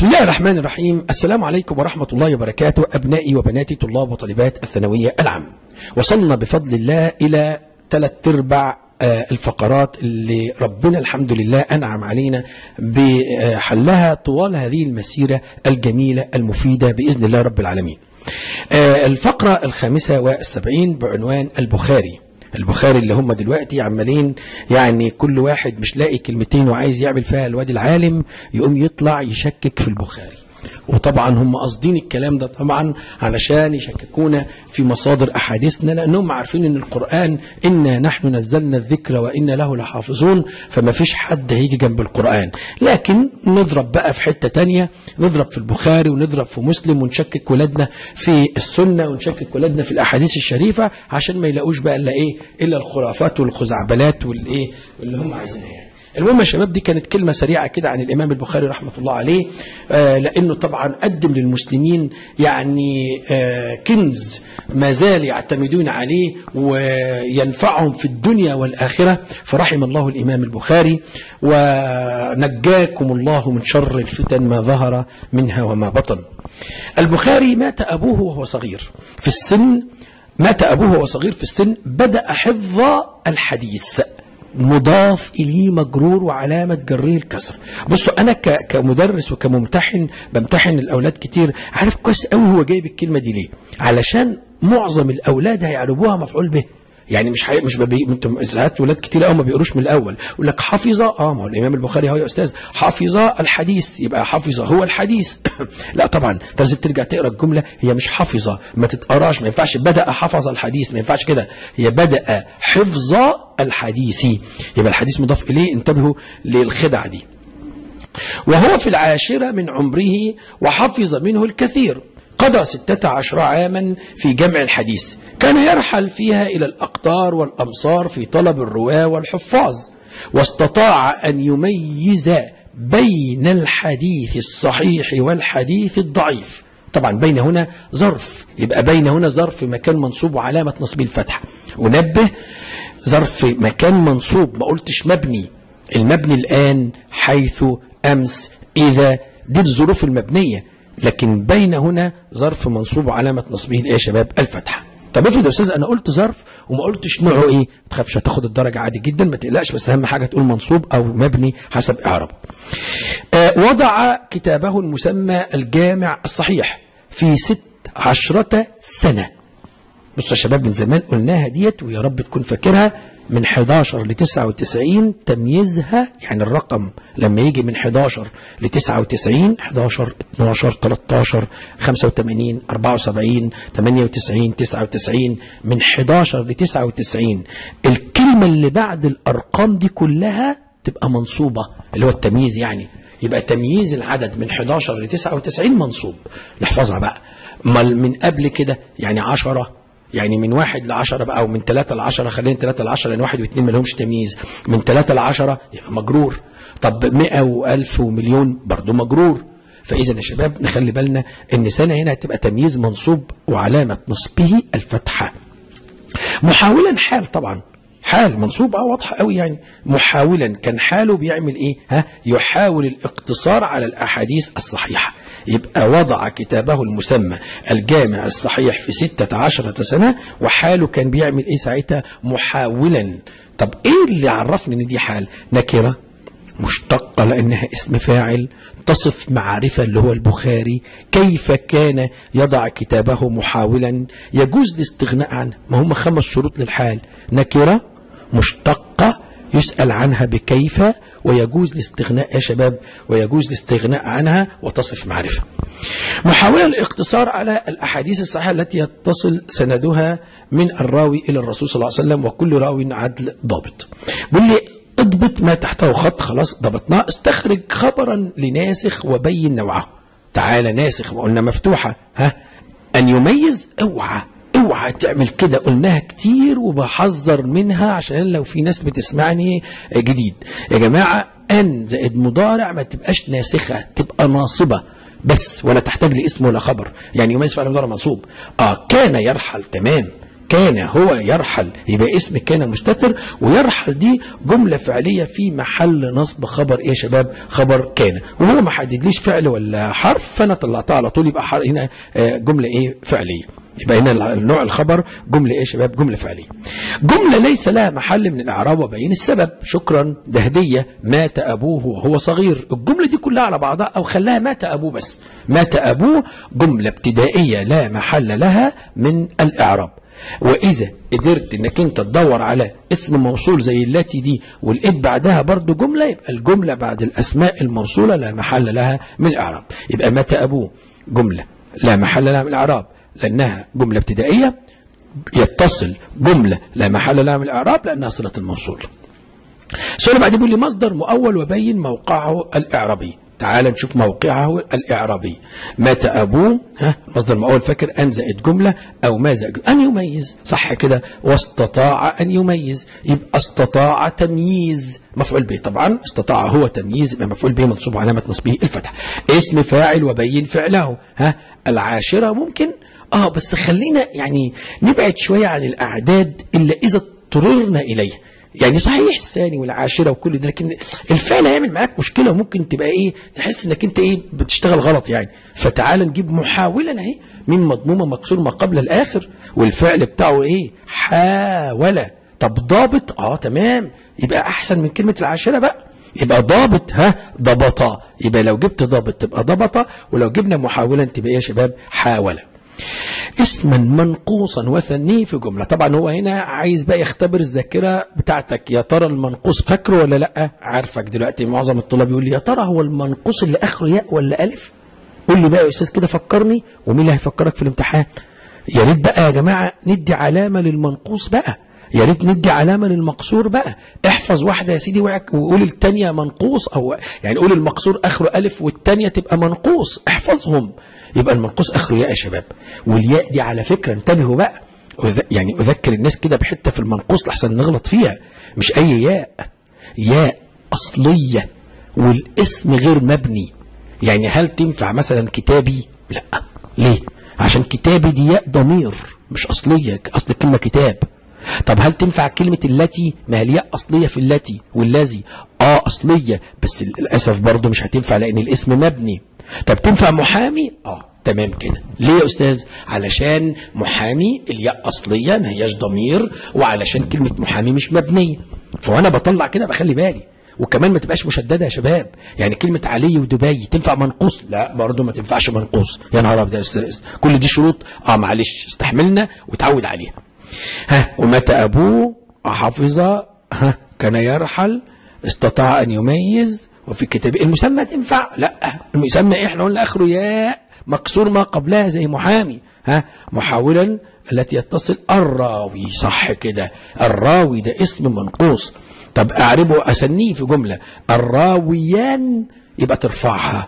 بسم الله الرحمن الرحيم السلام عليكم ورحمة الله وبركاته أبنائي وبناتي طلاب وطالبات الثانوية العام وصلنا بفضل الله إلى ثلاث أرباع آه، الفقرات اللي ربنا الحمد لله أنعم علينا بحلها طوال هذه المسيرة الجميلة المفيدة بإذن الله رب العالمين آه، الفقرة الخامسة والسبعين بعنوان البخاري البخاري اللي هم دلوقتي عمالين يعني كل واحد مش لاقي كلمتين وعايز يعمل فيها الواد العالم يقوم يطلع يشكك في البخاري وطبعا هم قاصدين الكلام ده طبعا علشان يشككونا في مصادر احاديثنا لانهم عارفين ان القران انا نحن نزلنا الذكر وانا له لحافظون فما فيش حد هيجي جنب القران لكن نضرب بقى في حته تانية نضرب في البخاري ونضرب في مسلم ونشكك ولادنا في السنه ونشكك ولادنا في الاحاديث الشريفه عشان ما يلاقوش بقى الا ايه الا الخرافات والخزعبلات والايه اللي هم عايزينها يعني المهم يا شباب دي كانت كلمة سريعة كده عن الإمام البخاري رحمة الله عليه آه لأنه طبعا قدم للمسلمين يعني آه كنز ما زال يعتمدون عليه وينفعهم في الدنيا والآخرة فرحم الله الإمام البخاري ونجاكم الله من شر الفتن ما ظهر منها وما بطن البخاري مات أبوه وهو صغير في السن مات أبوه وهو صغير في السن بدأ حفظ الحديث مضاف إليه مجرور وعلامة جره الكسر بصوا أنا ك- كمدرس وكممتحن بمتحن الأولاد كتير عارف كويس قوي هو جايب الكلمة دي ليه علشان معظم الأولاد هيعربوها مفعول به يعني مش حي... مش ببي... انتم ساعات ولاد كتير قوي ما بيقروش من الاول يقول لك حفظ اه ما هو الامام البخاري اهو يا استاذ حفظ الحديث يبقى حفظ هو الحديث لا طبعا انت لازم ترجع تقرا الجمله هي مش حفظ ما تتقراش ما ينفعش بدا حفظ الحديث ما ينفعش كده هي بدا حفظ الحديث يبقى الحديث مضاف اليه انتبهوا للخدعه دي وهو في العاشرة من عمره وحفظ منه الكثير قضى ستة عشر عاما في جمع الحديث كان يرحل فيها إلى الأقطار والأمصار في طلب الرواة والحفاظ واستطاع أن يميز بين الحديث الصحيح والحديث الضعيف طبعا بين هنا ظرف يبقى بين هنا ظرف مكان منصوب وعلامة نصبه الفتحة ونبه ظرف مكان منصوب ما قلتش مبني المبني الآن حيث أمس إذا دي الظروف المبنية لكن بين هنا ظرف منصوب وعلامة نصبه الإيه يا شباب الفتحة طب افرض يا استاذ انا قلت ظرف وما قلتش نوعه ايه ما تخافش هتاخد الدرجه عادي جدا ما تقلقش بس اهم حاجه تقول منصوب او مبني حسب اعرابه آه وضع كتابه المسمى الجامع الصحيح في ست عشرة سنة بصوا يا شباب من زمان قلناها ديت ويا رب تكون فاكرها من 11 ل 99 تمييزها يعني الرقم لما يجي من 11 ل 99 11 12 13 85 74 98 99 من 11 ل 99 الكلمة اللي بعد الأرقام دي كلها تبقى منصوبة اللي هو التمييز يعني يبقى تمييز العدد من 11 ل 99 منصوب نحفظها بقى امال من قبل كده يعني 10 يعني من واحد لعشرة بقى او من ثلاثة لعشرة خلينا ثلاثة لعشرة لان واحد واثنين ما لهمش تمييز من ثلاثة لعشرة يبقى مجرور طب مئة والف ومليون برضو مجرور فاذا يا شباب نخلي بالنا ان سنة هنا هتبقى تمييز منصوب وعلامة نصبه الفتحة محاولا حال طبعا حال منصوب اه واضحه قوي يعني محاولا كان حاله بيعمل ايه ها يحاول الاقتصار على الاحاديث الصحيحه يبقى وضع كتابه المسمى الجامع الصحيح في ستة عشرة سنة وحاله كان بيعمل ايه ساعتها محاولا طب ايه اللي عرفني ان دي حال نكرة مشتقة لأنها اسم فاعل تصف معرفة اللي هو البخاري كيف كان يضع كتابه محاولا يجوز الاستغناء عنه ما هم خمس شروط للحال نكرة مشتقة يسأل عنها بكيف ويجوز الاستغناء يا شباب ويجوز الاستغناء عنها وتصف معرفة محاولة الاقتصار على الأحاديث الصحيحة التي يتصل سندها من الراوي إلى الرسول صلى الله عليه وسلم وكل راوي عدل ضابط بيقول لي اضبط ما تحته خط خلاص ضبطناه استخرج خبرا لناسخ وبين نوعه تعالى ناسخ وقلنا مفتوحة ها أن يميز اوعى اوعى تعمل كده قلناها كتير وبحذر منها عشان لو في ناس بتسمعني جديد يا جماعة أن زائد مضارع ما تبقاش ناسخة تبقى ناصبة بس ولا تحتاج لاسم ولا خبر يعني يميز فعل مضارع منصوب اه كان يرحل تمام كان هو يرحل يبقى اسم كان مستتر ويرحل دي جملة فعلية في محل نصب خبر ايه يا شباب خبر كان وهو ما حددليش فعل ولا حرف فانا طلعتها على طول يبقى حر- هنا آه، جملة ايه فعلية يبقى هنا النوع الخبر جملة ايه يا شباب جملة فعلية جملة ليس لها محل من الاعراب وبين السبب شكرا ده هدية مات ابوه وهو صغير الجملة دي كلها على بعضها او خلاها مات ابوه بس مات ابوه جملة ابتدائية لا محل لها من الاعراب واذا قدرت انك انت تدور على اسم موصول زي التي دي ولقيت بعدها برضو جمله يبقى الجمله بعد الاسماء الموصوله لا محل لها من الاعراب يبقى مات ابوه جمله لا محل لها من الاعراب لانها جمله ابتدائيه يتصل جمله لا محل لها من الاعراب لانها صله الموصول السؤال اللي بعدين بيقول لي مصدر مؤول وبين موقعه الاعرابي تعال نشوف موقعه الاعرابي مات ابوه ها مصدر مؤول فاكر ان زائد جمله او ما زائد جملة. ان يميز صح كده واستطاع ان يميز يبقى استطاع تمييز مفعول به طبعا استطاع هو تمييز يبقى مفعول به منصوب علامه نصبه الفتح اسم فاعل وبين فعله ها العاشره ممكن اه بس خلينا يعني نبعد شويه عن الاعداد الا اذا اضطررنا اليها يعني صحيح الثاني والعاشرة وكل ده لكن الفعل هيعمل معاك مشكلة وممكن تبقى ايه تحس انك انت ايه بتشتغل غلط يعني فتعال نجيب محاولا اهي من مضمومة مكسور ما قبل الاخر والفعل بتاعه ايه حاول طب ضابط اه تمام يبقى احسن من كلمة العاشرة بقى يبقى ضابط ها ضبطا يبقى لو جبت ضابط تبقى ضبطا ولو جبنا محاولا تبقى ايه يا شباب حاول اسما منقوصا وثنيه في جمله طبعا هو هنا عايز بقى يختبر الذاكره بتاعتك يا ترى المنقوص فاكره ولا لا عارفك دلوقتي معظم الطلاب يقول لي يا ترى هو المنقوص اللي اخره ياء ولا الف قول لي بقى يا استاذ كده فكرني ومين اللي هيفكرك في الامتحان يا ريت بقى يا جماعه ندي علامه للمنقوص بقى يا ريت ندي علامه للمقصور بقى احفظ واحده يا سيدي وعك وقول الثانيه منقوص او يعني قول المقصور اخره الف والثانيه تبقى منقوص احفظهم يبقى المنقوص اخره ياء يا شباب والياء دي على فكره انتبهوا بقى أذ- يعني اذكر الناس كده بحته في المنقوص لحسن نغلط فيها مش اي ياء ياء اصليه والاسم غير مبني يعني هل تنفع مثلا كتابي لا ليه عشان كتابي دي ياء ضمير مش اصليه اصل الكلمه كتاب طب هل تنفع كلمة التي ما هي الياء أصلية في التي والذي اه أصلية بس للأسف برضه مش هتنفع لأن الاسم مبني طب تنفع محامي اه تمام كده ليه يا أستاذ علشان محامي الياء أصلية ما هياش ضمير وعلشان كلمة محامي مش مبنية فوأنا بطلع كده بخلي بالي وكمان ما تبقاش مشدده يا شباب يعني كلمه علي ودبي تنفع منقوص لا برضه ما تنفعش منقوص يا نهار ابيض يا استاذ كل دي شروط اه معلش استحملنا وتعود عليها ها ومات ابوه حفظ ها كان يرحل استطاع ان يميز وفي كتاب المسمى تنفع لا المسمى إيه؟ احنا قلنا اخره ياء مكسور ما قبلها زي محامي ها محاولا التي يتصل الراوي صح كده الراوي ده اسم منقوص طب اعربه اسنيه في جمله الراويان يبقى ترفعها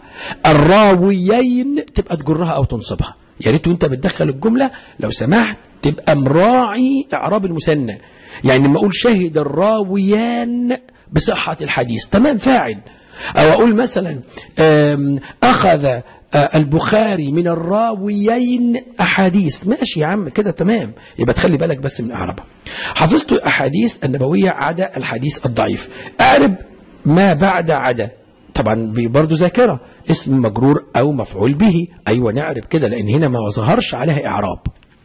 الراويين تبقى تجرها او تنصبها يا ريت وانت بتدخل الجمله لو سمحت تبقى مراعي اعراب المثنى يعني لما اقول شهد الراويان بصحه الحديث تمام فاعل او اقول مثلا آم، اخذ آه، البخاري من الراويين احاديث ماشي يا عم كده تمام يبقى تخلي بالك بس من اعرابها حفظت الاحاديث النبويه عدا الحديث الضعيف اعرب ما بعد عدا طبعا برضه ذاكره اسم مجرور او مفعول به ايوه نعرب كده لان هنا ما ظهرش عليها اعراب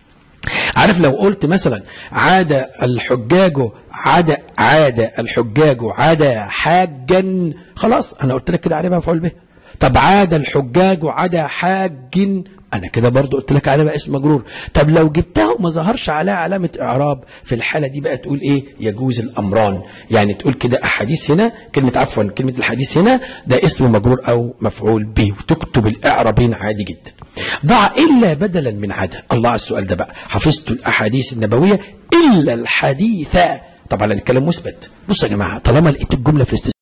عارف لو قلت مثلا عاد الحجاج عاد عاد الحجاج عاد حاجا خلاص انا قلت لك كده عارفها مفعول به طب عاد الحجاج عاد حاج انا كده برضو قلت لك عليها بقى اسم مجرور طب لو جبتها وما ظهرش عليها علامه اعراب في الحاله دي بقى تقول ايه يجوز الامران يعني تقول كده احاديث هنا كلمه عفوا كلمه الحديث هنا ده اسم مجرور او مفعول به وتكتب الاعرابين عادي جدا ضع الا بدلا من عدا الله على السؤال ده بقى حفظت الاحاديث النبويه الا الحديث طبعا الكلام مثبت بصوا يا جماعه طالما لقيت الجمله في الاستثناء